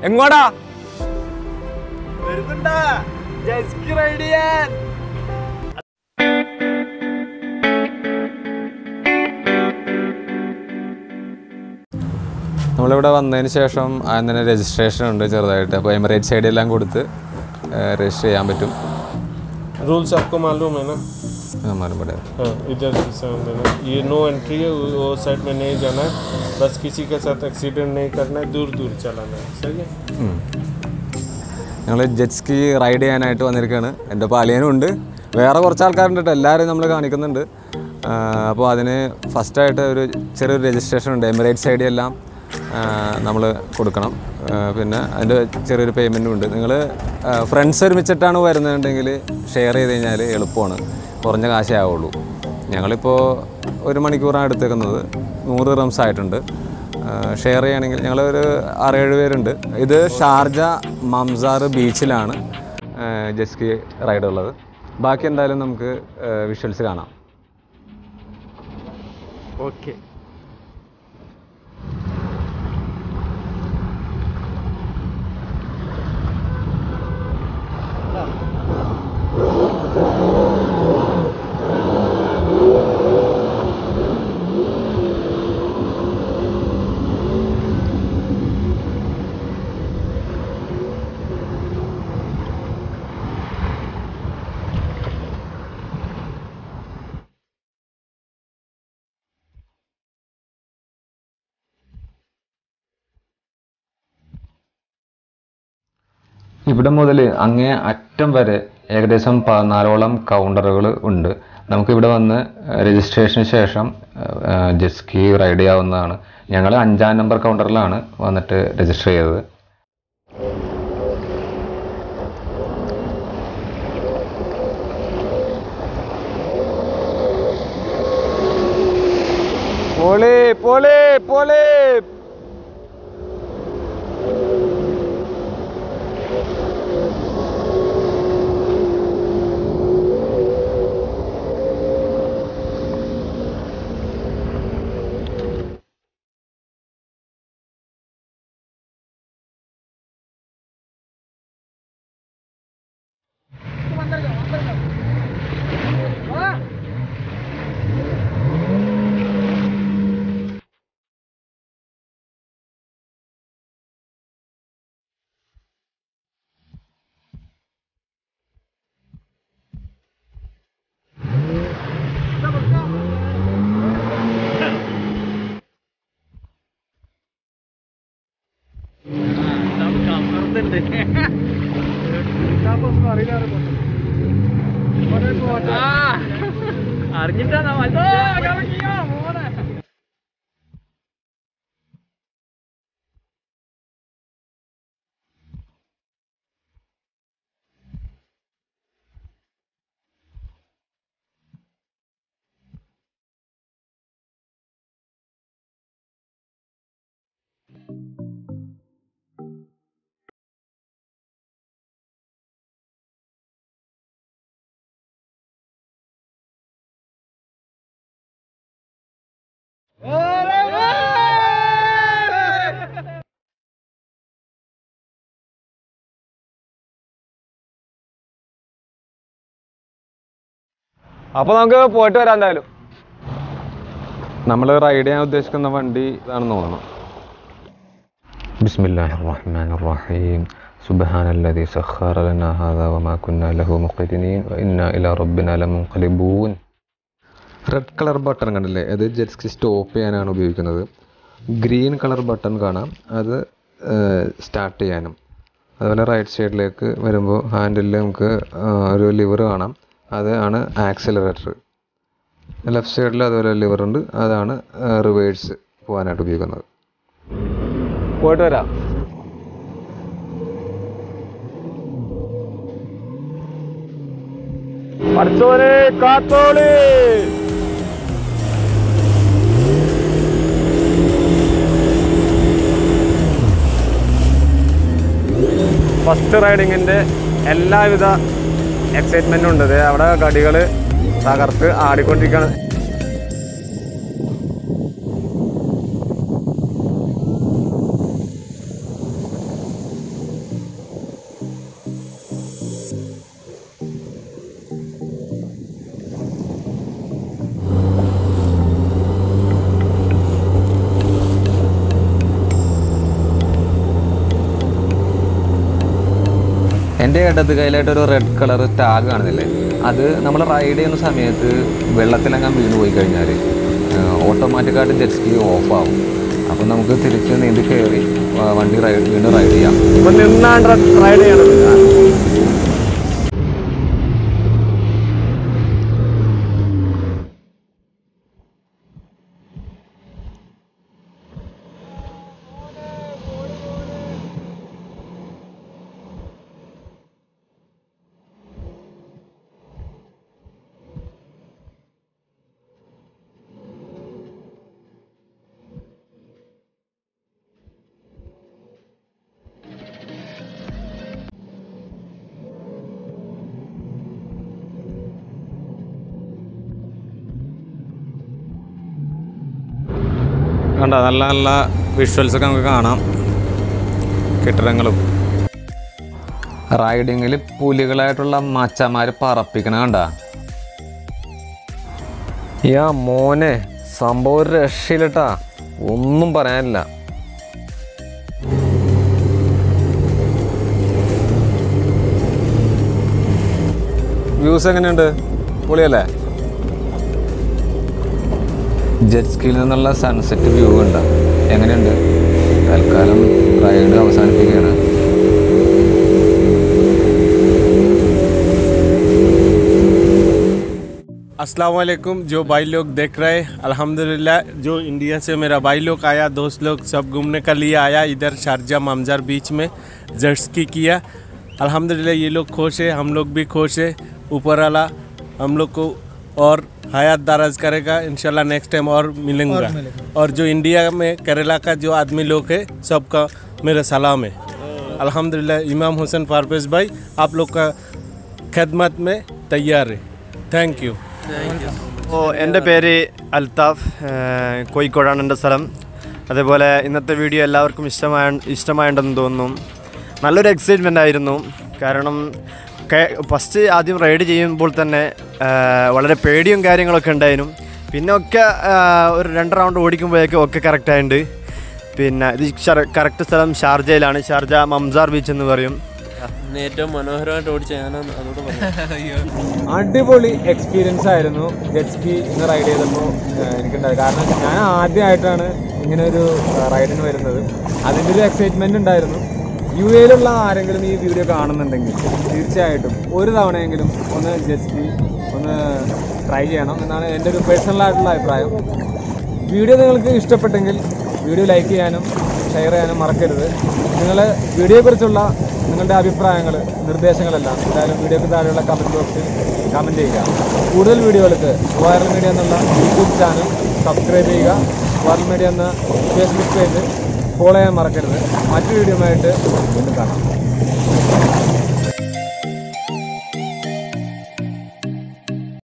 എങ്ങോടാ വരുന്നുണ്ടാ ജസ്കി ride ചെയ്യാൻ നമ്മളിവിടെ വന്നതിന് ശേഷം ആദ്യം തന്നെ രജിസ്ട്രേഷൻ ഉണ്ട് ചെറുതായിട്ട് അപ്പോൾ എമിറേറ്റ്സ് ഐ ഡി എല്ലാം കൊടുത്ത് രജിസ്റ്റർ ചെയ്യാൻ പറ്റും रूल्स आपको मालूम है ना നമ്മളും ഇവിടെ हाँ इधर से देना ये नो एंट्री है वो वो साइड में नहीं जाना है बस किसी के साथ एक्सीडेंट नहीं करना है दूर दूर चलाना है सही है ഞങ്ങൾ ജെറ്റ് സ്കി റൈഡ് ചെയ്യാനായിട്ട് വന്നിരിക്കുകയാണ് എൻ്റെ പാലിയനും ഉണ്ട് വേറെ കുറച്ച് ആൾക്കാരുണ്ട് കേട്ടോ എല്ലാവരും നമ്മൾ കാണിക്കുന്നുണ്ട് അപ്പോൾ അതിന് ഫസ്റ്റായിട്ട് ഒരു ചെറിയൊരു രജിസ്ട്രേഷൻ ഉണ്ട് എമിറേറ്റ്സ് ഐ ഡി എല്ലാം നമ്മൾ കൊടുക്കണം ആ, പിന്നെ അതിൻ്റെ ചെറിയൊരു പേയ്മെൻറ്റും ഉണ്ട് നിങ്ങൾ ഫ്രണ്ട്സ് ഒരുമിച്ചിട്ടാണ് വരുന്നതെന്നുണ്ടെങ്കിൽ ഷെയർ ചെയ്ത് കഴിഞ്ഞാൽ എളുപ്പമാണ് കുറഞ്ഞ കാശേ ആവുള്ളൂ ഞങ്ങളിപ്പോൾ ഒരു മണിക്കൂറാണ് എടുത്തേക്കുന്നത് നൂറ് റംസ് ആയിട്ടുണ്ട് ഷെയർ ചെയ്യുകയാണെങ്കിൽ ഞങ്ങളൊരു ആറേഴ് പേരുണ്ട് ഇത് ഷാർജ മംസാർ ബീച്ചിലാണ് ജെസ്കി റൈഡ് ഉള്ളത് ബാക്കി എന്തായാലും നമുക്ക് വിഷ്വൽസ് കാണാം ഓക്കെ ഇവിടെ മുതൽ അങ്ങേ അറ്റം വരെ ഏകദേശം പതിനാലോളം കൗണ്ടറുകൾ ഉണ്ട് നമുക്കിവിടെ വന്ന് രജിസ്ട്രേഷന് ശേഷം ജെസ്കി റൈഡ് ചെയ്യാവുന്നതാണ് ഞങ്ങൾ അഞ്ചാം നമ്പർ കൗണ്ടറിലാണ് വന്നിട്ട് രജിസ്റ്റർ ചെയ്തത് പോളി പോളി പോളി അറിഞ്ഞിട്ടാണോ അപ്പോൾ നമുക്ക് പോയിട്ട് വരാം എന്തായാലും നമ്മൾ റൈഡ് ചെയ്യാൻ ഉദ്ദേശിക്കുന്ന വണ്ടി ഇതാണെന്ന് തോന്നുന്നു ബിസ്മില്ലാഹി റഹ്മാൻ റഹീം سبحان الذي سخر لنا هذا وما كنا له مقرنين وإنا إلى ربنا لمنقلبون റെഡ് കളർ ബട്ടൺ കണ്ടില്ലേ അത് ജെറ്റ് സ്കി സ്റ്റോപ്പ് ചെയ്യാനാണ് ഉപയോഗിക്കുന്നത് ഗ്രീൻ കളർ ബട്ടൺ കാണാം അത് സ്റ്റാർട്ട് ചെയ്യാനും അതുപോലെ റൈറ്റ് സൈഡിലേക്ക് വരുമ്പോൾ ഹാൻഡിൽ നമുക്ക് ആ, ഒരു ലിവർ കാണാം അത് ആണ് ആക്സിലറേറ്റർ ലെഫ്റ്റ് സൈഡിൽ അതുപോലെ ലിവർ ഉണ്ട് അതാണ് റിവേഴ്സ് പോകാനായിട്ട് ഉപയോഗിക്കുന്നത് പോയിട്ട് വരാം പഠിച്ചോനെ കാത്തോളി ഫസ്റ്റ് റൈഡിങ്ങിൻ്റെ എല്ലാവിധ എക്സൈറ്റ്മെൻറ്റും ഉണ്ട് ദേ അവിടെ ഗടികൾ തകർത്ത് ആടിക്കൊണ്ടിരിക്കുകയാണ് എൻ്റെ ഇടത് കയ്യിലായിട്ട് ഒരു റെഡ് കളർ ടാഗ് കാണുന്നില്ലേ അത് നമ്മൾ റൈഡ് ചെയ്യുന്ന സമയത്ത് വെള്ളത്തിലെങ്ങാൻ വീണ് പോയി കഴിഞ്ഞാൽ ഓട്ടോമാറ്റിക്കായിട്ട് ജെറ്റ് സ്കി ഓഫ് ആവും അപ്പം നമുക്ക് തിരിച്ച് നീന്തി കയറി ആ, വണ്ടി റൈഡ് വീണ്ടും റൈഡ് ചെയ്യാം ഇപ്പൊ നിന്നാണ്ട് റൈഡ് ചെയ്യണത് കണ്ട നല്ല നല്ല വിഷ്വൽസൊക്കെ നമുക്ക് കാണാം കെട്ടിടങ്ങളും റൈഡിങ്ങിൽ പുലികളായിട്ടുള്ള മച്ചന്മാർ പറപ്പിക്കണ കണ്ട യാ മോനെ സംഭവം ഒരു രക്ഷയില്ലട്ടാ ഒന്നും പറയാനില്ല വ്യൂസ് എങ്ങനെയുണ്ട് പൊളിയല്ലേ ജെറ്റ് സ്കിയിൽ നിന്നുള്ള സൺസെറ്റ് വ്യൂ ഉണ്ട് എങ്ങനെയുണ്ട് തൽക്കാലം റൈഡ് അവസാനിപ്പിക്കുകയാണ് अस्सलाम वालेकुम जो भाई लोग देख रहे हैं अल्हम्दुलिल्लाह जो इंडिया से मेरा भाई लोग आया दोस्त लोग सब घूमने का लिए आया इधर शारजा मामजार बीच में जर्स्की किया अल्हम्दुलिल्लाह ये लोग खुश है हम लोग भी खुश है ऊपर वाला हम लोग को और हयात दाराज करेगा इंशाल्लाह नेक्स्ट टाइम और मिलेंगे और जो इंडिया में केरला का जो आदमी लोग है सबका मेरा सलाम है अल्हम्दुलिल्लाह इमाम हुसैन फारपेज भाई आप लोग का खदमत में तैयार है थैंक यू ഓ എൻ്റെ പേര് അൽത്താഫ് ഏഹ് കോഴിക്കോടാണ് എൻ്റെ സ്ഥലം അതേപോലെ ഇന്നത്തെ വീഡിയോ എല്ലാവർക്കും ഇഷ്ടമായ ഇഷ്ടമായിട്ടുണ്ടെന്ന് തോന്നുന്നു നല്ലൊരു എക്സൈറ്റ്മെൻ്റ് ആയിരുന്നു കാരണം ഫസ്റ്റ് ആദ്യം റൈഡ് ചെയ്യുമ്പോൾ തന്നെ ഏഹ് വളരെ പേടിയും കാര്യങ്ങളൊക്കെ ഉണ്ടായിരുന്നു പിന്നെ ഒക്കെ ഏഹ് ഒരു രണ്ട് റൗണ്ട് ഓടിക്കുമ്പോഴേക്കും ഒക്കെ കറക്റ്റായിട്ടുണ്ട് പിന്നെ ഇത് കറക്റ്റ് സ്ഥലം ഷാർജയിലാണ് ഷാർജ മംസാർ ബീച്ച് എന്ന് പറയും ഇന്ന് ഏറ്റവും മനോഹരമായിട്ട് ഓടിച്ച ഞാനാണ് അതോട് പറഞ്ഞു അടിപൊളി എക്സ്പീരിയൻസ് ആയിരുന്നു ജെറ്റ് സ്കി ഇന്ന് റൈഡ് ചെയ്തപ്പോൾ എനിക്കുണ്ടായത് കാരണം ഞാൻ ആദ്യമായിട്ടാണ് ഇങ്ങനെ ഒരു റൈഡിന് വരുന്നത് അതിൻ്റെ ഒരു എക്സൈറ്റ്മെൻറ്റ് ഉണ്ടായിരുന്നു യു എയിലുള്ള ആരെങ്കിലും ഈ വീഡിയോ കാണുന്നുണ്ടെങ്കിൽ തീർച്ചയായിട്ടും ഒരു തവണയെങ്കിലും ഒന്ന് ജെറ്റ് സ്കി ഒന്ന് ട്രൈ ചെയ്യണം എന്നാണ് എൻ്റെ ഒരു പേഴ്സണൽ ആയിട്ടുള്ള അഭിപ്രായം വീഡിയോ നിങ്ങൾക്ക് ഇഷ്ടപ്പെട്ടെങ്കിൽ വീഡിയോ ലൈക്ക് ചെയ്യാനും ഷെയർ ചെയ്യാനും മറക്കരുത് നിങ്ങൾ വീഡിയോയെക്കുറിച്ചുള്ള നിങ്ങളുടെ അഭിപ്രായങ്ങൾ നിർദ്ദേശങ്ങളെല്ലാം എന്തായാലും വീഡിയോക്ക് താഴെയുള്ള കമൻറ്റ് ബോക്സിൽ കമൻറ്റ് ചെയ്യുക കൂടുതൽ വീഡിയോകൾക്ക് വൈറൽ മീഡിയ എന്നുള്ള യൂട്യൂബ് ചാനൽ സബ്സ്ക്രൈബ് ചെയ്യുക വൈറൽ മീഡിയ എന്ന ഫേസ്ബുക്ക് പേജ് ഫോളോ ചെയ്യാൻ മറക്കരുത് മറ്റു വീഡിയോ ആയിട്ട് വീണ്ടും കാണാം